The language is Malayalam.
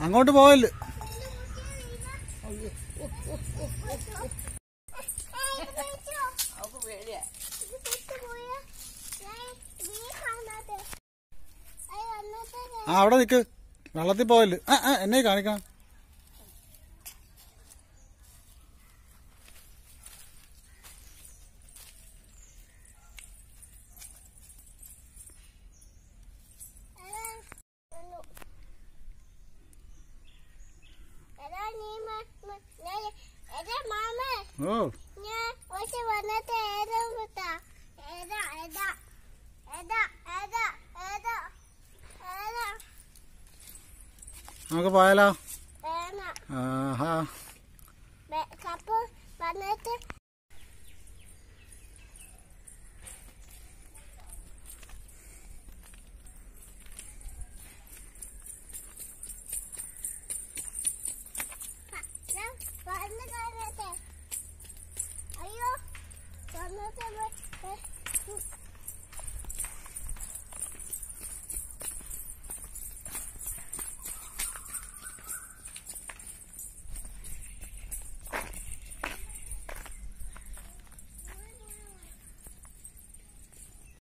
അങ്ങോട്ട് പോവല്ല് അവക്ക് പേടിയാ ആ അവിടെ നിക്ക് വെള്ളത്തിൽ പോവല്ല് ആ ആ എന്നെ കാണിക്കണം മാമ ഓ ഞാൻ ഒരു വന്നിട്ട് ഏതാ കുത്താ ഏതാ ഏതാ ഏതാ ഏതാ ഏതാ ഏതാ നമുക്ക് പോയാലോ വേണ ആഹാ കപ്പ് വന്നിട്ട്